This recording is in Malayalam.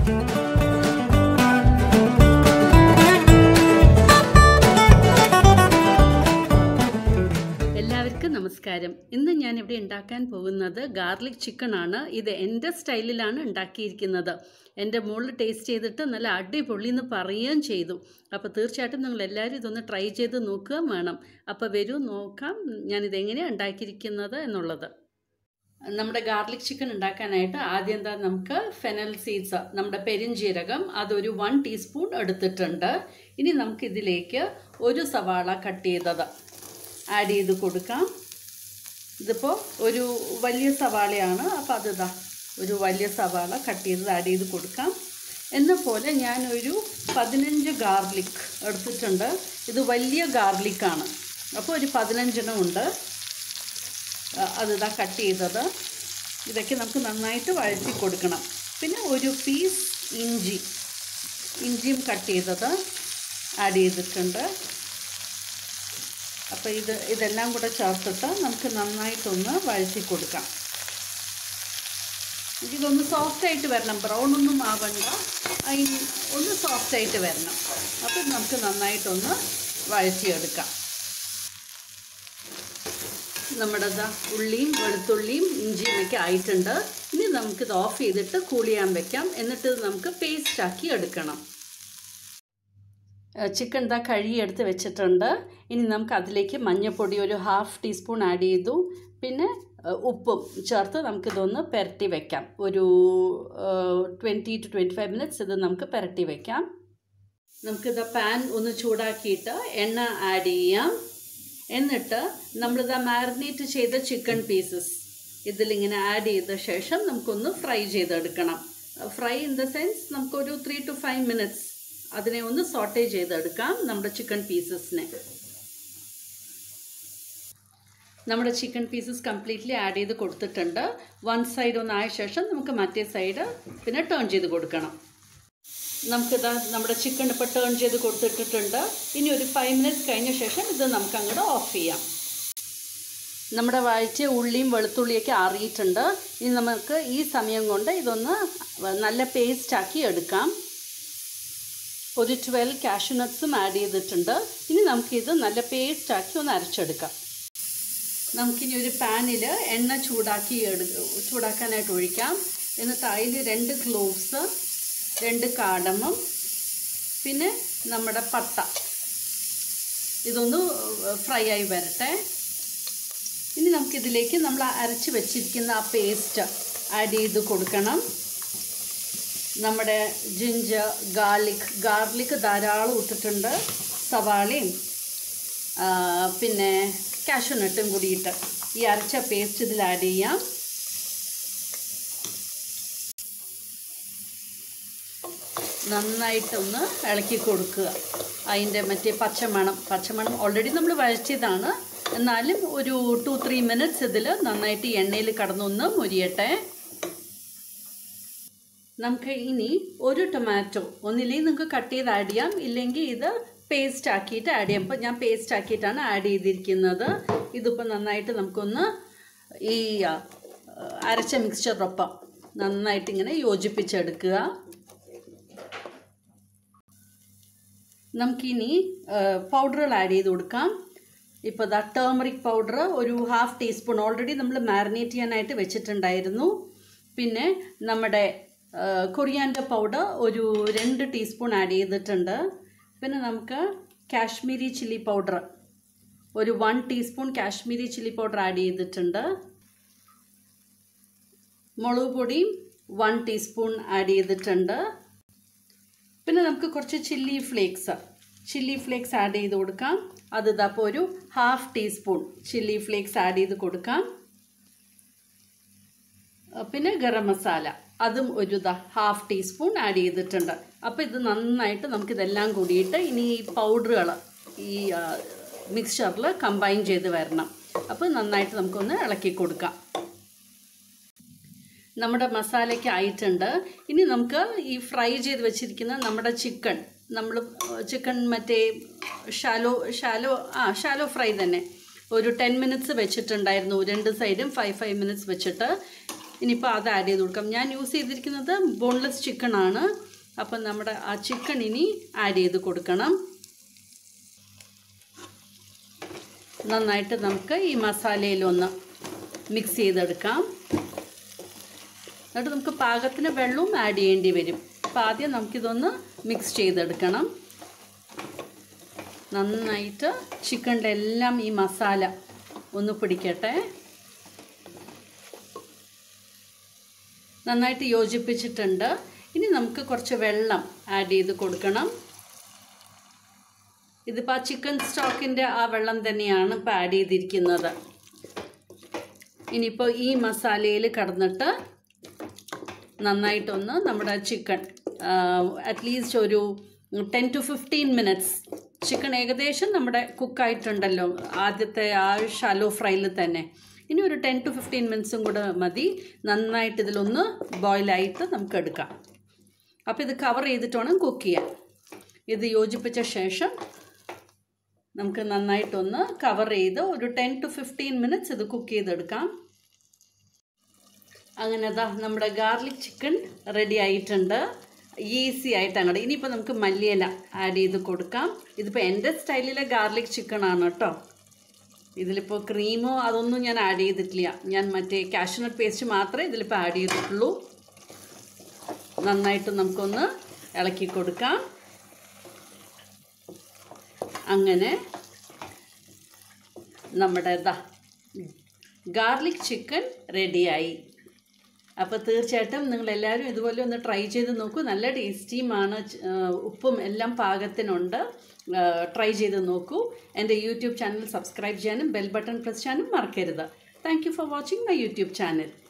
എല്ലാവർക്കും നമസ്കാരം ഇന്ന് ഞാൻ ഇവിടെ ഉണ്ടാക്കാൻ പോകുന്നത് ഗാർലിക് ചിക്കൻ ആണ് ഇത് എൻ്റെ സ്റ്റൈലിലാണ് ഉണ്ടാക്കിയിരിക്കുന്നത് എൻ്റെ മോള് ടേസ്റ്റ് ചെയ്തിട്ട് നല്ല അടിപൊളി എന്ന് പറയുകയും ചെയ്തു അപ്പോൾ തീർച്ചയായിട്ടും നിങ്ങൾ എല്ലാവരും ഇതൊന്ന് ട്രൈ ചെയ്ത് നോക്കുകയും വേണം അപ്പോൾ വരൂ നോക്കാം ഞാനിത് എങ്ങനെയാണ് ഉണ്ടാക്കിയിരിക്കുന്നത് എന്നുള്ളത് നമ്മുടെ ഗാർലിക് ചിക്കൻ ഉണ്ടാക്കാനായിട്ട് ആദ്യം എന്താ നമുക്ക് ഫെനൽ സീഡ്സ് നമ്മുടെ പെരിഞ്ജീരകം അതൊരു വൺ ടീസ്പൂൺ എടുത്തിട്ടുണ്ട് ഇനി നമുക്കിതിലേക്ക് ഒരു സവാള കട്ട് ചെയ്തത് ആഡ് ചെയ്ത് കൊടുക്കാം ഇതിപ്പോൾ ഒരു വലിയ സവാളയാണ് അപ്പോൾ അതിതാ ഒരു വലിയ സവാള കട്ട് ചെയ്തത് ആഡ് ചെയ്ത് കൊടുക്കാം എന്ന പോലെ ഞാനൊരു പതിനഞ്ച് ഗാർലിക് എടുത്തിട്ടുണ്ട് ഇത് വലിയ ഗാർലിക്കാണ് അപ്പോൾ ഒരു പതിനഞ്ചെണ്ണം ഉണ്ട് അതിതാ കട്ട് ചെയ്തത് ഇതൊക്കെ നമുക്ക് നന്നായിട്ട് വഴറ്റി കൊടുക്കണം പിന്നെ ഒരു പീസ് ഇഞ്ചി ഇഞ്ചിയും കട്ട് ചെയ്തത് ആഡ് ചെയ്തിട്ടുണ്ട് അപ്പോൾ ഇത് ഇതെല്ലാം കൂടെ ചേർത്തിട്ട് നമുക്ക് നന്നായിട്ടൊന്ന് വഴറ്റി കൊടുക്കാം ഇതൊന്ന് സോഫ്റ്റായിട്ട് വരണം ബ്രൗൺ ഒന്നും ആവണ്ട അതിന് ഒന്ന് സോഫ്റ്റായിട്ട് വരണം അപ്പോൾ നമുക്ക് നന്നായിട്ടൊന്ന് വഴറ്റിയെടുക്കാം നമ്മുടെ ഉള്ളിയും വെളുത്തുള്ളിയും ഇഞ്ചിയും ഒക്കെ ആയിട്ടുണ്ട് ഇനി നമുക്കിത് ഓഫ് ചെയ്തിട്ട് കൂൾ ചെയ്യാൻ വെക്കാം എന്നിട്ട് നമുക്ക് പേസ്റ്റാക്കി എടുക്കണം ചിക്കൻ ദാ കഴുകിയെടുത്ത് വെച്ചിട്ടുണ്ട് ഇനി നമുക്ക് അതിലേക്ക് മഞ്ഞൾപ്പൊടി ഒരു ഹാഫ് ടീസ്പൂൺ ആഡ് ചെയ്തു പിന്നെ ഉപ്പും ചേർത്ത് നമുക്കിതൊന്ന് പുരട്ടി വെക്കാം ഒരു twenty to twenty five minutes ഇത് നമുക്ക് പുരട്ടി വെക്കാം നമുക്കിത് പാൻ ഒന്ന് ചൂടാക്കിയിട്ട് എണ്ണ ആഡ് ചെയ്യാം എന്നിട്ട് നമ്മളിത് മാരിനേറ്റ് ചെയ്ത ചിക്കൻ പീസസ് ഇതിലിങ്ങനെ ആഡ് ചെയ്ത ശേഷം നമുക്കൊന്ന് ഫ്രൈ ചെയ്തെടുക്കണം ഫ്രൈ ഇൻ ദ സെൻസ് നമുക്കൊരു ത്രീ ടു ഫൈവ് മിനിറ്റ്സ് അതിനെ ഒന്ന് സോട്ടേ ചെയ്തെടുക്കാം നമ്മുടെ ചിക്കൻ പീസസിനെ നമ്മുടെ ചിക്കൻ പീസസ് കംപ്ലീറ്റ്ലി ആഡ് ചെയ്ത് കൊടുത്തിട്ടുണ്ട് വൺ സൈഡ് ഒന്ന് ആയ ശേഷം നമുക്ക് മറ്റേ സൈഡ് പിന്നെ ടേൺ ചെയ്ത് കൊടുക്കണം നമുക്കിത് നമ്മുടെ ചിക്കൻ ഇപ്പോൾ ടേൺ ചെയ്ത് കൊടുത്തിട്ടിട്ടുണ്ട് ഇനി ഒരു ഫൈവ് മിനിറ്റ്സ് കഴിഞ്ഞ ശേഷം ഇത് നമുക്ക് അങ്ങോട്ട് ഓഫ് ചെയ്യാം നമ്മുടെ വഴറ്റിയ ഉള്ളിയും വെളുത്തുള്ളിയൊക്കെ ആറിയിട്ടുണ്ട് ഇനി നമുക്ക് ഈ സമയം കൊണ്ട് ഇതൊന്ന് നല്ല പേസ്റ്റാക്കി എടുക്കാം ഒരു ട്വൽവ് കാഷ്യൂനട്ട്സും ആഡ് ചെയ്തിട്ടുണ്ട് ഇനി നമുക്കിത് നല്ല പേസ്റ്റാക്കി ഒന്ന് അരച്ചെടുക്കാം നമുക്കിനി ഒരു പാനിൽ എണ്ണ ചൂടാക്കി എടു ചൂടാക്കാനായിട്ട് ഒഴിക്കാം എന്നിട്ട് അതിൽ രണ്ട് ക്ലോവ്സ് രണ്ട് കാടമും പിന്നെ നമ്മുടെ പട്ട ഇതൊന്ന് ഫ്രൈ ആയി വരട്ടെ ഇനി നമുക്കിതിലേക്ക് നമ്മൾ അരച്ച് വെച്ചിരിക്കുന്ന ആ പേസ്റ്റ് ആഡ് ചെയ്ത് കൊടുക്കണം നമ്മുടെ ജിഞ്ചർ ഗാർലിക് ഗാർലിക് ധാരാളം ഇട്ടിട്ടുണ്ട് സവാളയും പിന്നെ കാഷ്യൂനട്ടും കൂടിയിട്ട് ഈ അരച്ച പേസ്റ്റ് ഇതിൽ ആഡ് ചെയ്യാം നന്നായിട്ടൊന്ന് ഇളക്കി കൊടുക്കുക അതിൻ്റെ മറ്റേ പച്ചമണം പച്ചമണം ഓൾറെഡി നമ്മൾ വഴറ്റിയതാണ് എന്നാലും ഒരു ടു ത്രീ മിനിറ്റ്സ് ഇതിൽ നന്നായിട്ട് എണ്ണയിൽ കടന്നൊന്ന് മുരിയട്ടെ നമുക്ക് ഇനി ഒരു ടൊമാറ്റോ ഒന്നില്ലെങ്കിൽ നിങ്ങൾക്ക് കട്ട് ചെയ്ത് ആഡ് ചെയ്യാം ഇല്ലെങ്കിൽ ഇത് പേസ്റ്റ് ആക്കിയിട്ട് ആഡ് ചെയ്യാം ഇപ്പോൾ ഞാൻ പേസ്റ്റ് ആക്കിയിട്ടാണ് ആഡ് ചെയ്തിരിക്കുന്നത് ഇതിപ്പോൾ നന്നായിട്ട് നമുക്കൊന്ന് ഈ അരച്ച മിക്സ്ചറൊപ്പം നന്നായിട്ട് ഇങ്ങനെ യോജിപ്പിച്ചെടുക്കുക നമുക്കിനി പൗഡറുകൾ ആഡ് ചെയ്ത് കൊടുക്കാം ഇപ്പോൾ ദാ ടേമറിക് പൗഡർ ഒരു ഹാഫ് ടീസ്പൂൺ ഓൾറെഡി നമ്മൾ മാരിനേറ്റ് ചെയ്യാനായിട്ട് വെച്ചിട്ടുണ്ടായിരുന്നു പിന്നെ നമ്മുടെ കൊറിയാൻഡർ പൗഡർ ഒരു രണ്ട് ടീസ്പൂൺ ആഡ് ചെയ്തിട്ടുണ്ട് പിന്നെ നമുക്ക് കാശ്മീരി ചില്ലി പൗഡർ ഒരു one teaspoon Kashmiri chilli powder add ചെയ്തിട്ടുണ്ട് മുളക് പൊടിയും വൺ ടീസ്പൂൺ ആഡ് ചെയ്തിട്ടുണ്ട് പിന്നെ നമുക്ക് കുറച്ച് chilli flakes chilli flakes add ചെയ്ത് കൊടുക്കാം അത് ഇതപ്പോൾ ഒരു half teaspoon chilli flakes add ചെയ്ത് കൊടുക്കാം പിന്നെ ഗരം മസാല അതും ഒരു ഇതാ ഹാഫ് ടീസ്പൂൺ ആഡ് ചെയ്തിട്ടുണ്ട് അപ്പോൾ ഇത് നന്നായിട്ട് നമുക്കിതെല്ലാം കൂടിയിട്ട് ഇനി ഈ പൗഡറുകൾ ഈ മിക്സ്ചറിൽ കമ്പൈൻ ചെയ്ത് വരണം അപ്പോൾ നന്നായിട്ട് നമുക്കൊന്ന് ഇളക്കി കൊടുക്കാം നമ്മുടെ മസാലയ്ക്ക് ആയിട്ടുണ്ട് ഇനി നമുക്ക് ഈ ഫ്രൈ ചെയ്ത് വെച്ചിരിക്കുന്ന നമ്മുടെ ചിക്കൻ നമ്മൾ ചിക്കൻ മറ്റേ ഷാലോ ഷാലോ ആ ഷാലോ ഫ്രൈ തന്നെ ഒരു ടെൻ മിനിറ്റ്സ് വെച്ചിട്ടുണ്ടായിരുന്നു രണ്ട് സൈഡും ഫൈവ് ഫൈവ് മിനിറ്റ്സ് വെച്ചിട്ട് ഇനിയിപ്പോൾ അത് ആഡ് ചെയ്ത് കൊടുക്കാം ഞാൻ യൂസ് ചെയ്തിരിക്കുന്നത് ബോൺലെസ് ചിക്കൺ ആണ് അപ്പം നമ്മുടെ ആ ചിക്കൻ ഇനി ആഡ് ചെയ്ത് കൊടുക്കണം നന്നായിട്ട് നമുക്ക് ഈ മസാലയിലൊന്ന് മിക്സ് ചെയ്തെടുക്കാം എന്നിട്ട് നമുക്ക് പാകത്തിന് വെള്ളവും ആഡ് ചെയ്യേണ്ടി വരും അപ്പോൾ ആദ്യം നമുക്കിതൊന്ന് മിക്സ് ചെയ്തെടുക്കണം നന്നായിട്ട് ചിക്കനിലെല്ലാം ഈ മസാല ഒന്ന് പിടിക്കട്ടെ നന്നായിട്ട് യോജിപ്പിച്ചിട്ടുണ്ട് ഇനി നമുക്ക് കുറച്ച് വെള്ളം ആഡ് ചെയ്ത് കൊടുക്കണം ഇതിപ്പോൾ ആ ചിക്കൻ സ്റ്റോക്കിൻ്റെ ആ വെള്ളം തന്നെയാണ് ഇപ്പോൾ ആഡ് ചെയ്തിരിക്കുന്നത് ഇനിയിപ്പോൾ ഈ മസാലയിൽ കടന്നിട്ട് നന്നായിട്ടൊന്ന് നമ്മുടെ ചിക്കൻ അറ്റ്ലീസ്റ്റ് ഒരു ten to fifteen minutes chicken ഏകദേശം നമ്മുടെ കുക്കായിട്ടുണ്ടല്ലോ ആദ്യത്തെ ആ ഷാലോ ഫ്രൈയിൽ തന്നെ ഇനി ഒരു ടെൻ ടു ഫിഫ്റ്റീൻ മിനിറ്റ്സും കൂടെ മതി നന്നായിട്ട് ഇതിലൊന്ന് ബോയിലായിട്ട് നമുക്ക് എടുക്കാം അപ്പോൾ ഇത് കവർ ചെയ്തിട്ട് വേണം കുക്ക് ചെയ്യാൻ ഇത് യോജിപ്പിച്ച ശേഷം നമുക്ക് നന്നായിട്ടൊന്ന് കവർ ചെയ്ത് ഒരു ടെൻ ടു ഫിഫ്റ്റീൻ മിനിറ്റ്സ് ഇത് കുക്ക് ചെയ്തെടുക്കാം അങ്ങനെ അതാ നമ്മുടെ ഗാർലിക് ചിക്കൻ റെഡി ആയിട്ടുണ്ട് ഈസി ആയിട്ട് അങ്ങോട്ട് ഇനിയിപ്പോൾ നമുക്ക് മല്ലിയില ആഡ് ചെയ്ത് കൊടുക്കാം ഇതിപ്പോൾ എൻ്റെ സ്റ്റൈലിലെ ഗാർലിക് ചിക്കൻ ആണ് കേട്ടോ ഇതിലിപ്പോൾ ക്രീമോ അതൊന്നും ഞാൻ ആഡ് ചെയ്തിട്ടില്ല ഞാൻ മറ്റേ കാഷ്നട്ട് പേസ്റ്റ് മാത്രമേ ഇതിലിപ്പോൾ ആഡ് ചെയ്തിട്ടുള്ളൂ നന്നായിട്ട് നമുക്കൊന്ന് ഇളക്കി കൊടുക്കാം അങ്ങനെ നമ്മുടെ ഇതാ ഗാർലിക് ചിക്കൻ റെഡിയായി അപ്പോൾ തീർച്ചയായിട്ടും നിങ്ങളെല്ലാവരും ഇതുപോലെ ഒന്ന് ട്രൈ ചെയ്ത് നോക്കൂ നല്ല ടേസ്റ്റിയുമാണ് ഉപ്പും എല്ലാം പാകത്തിനുണ്ട് ട്രൈ ചെയ്ത് നോക്കൂ എൻ്റെ യൂട്യൂബ് ചാനൽ സബ്സ്ക്രൈബ് ചെയ്യാനും ബെൽ ബട്ടൺ പ്രസ് ചെയ്യാനും മറക്കരുത് thank you for watching my YouTube channel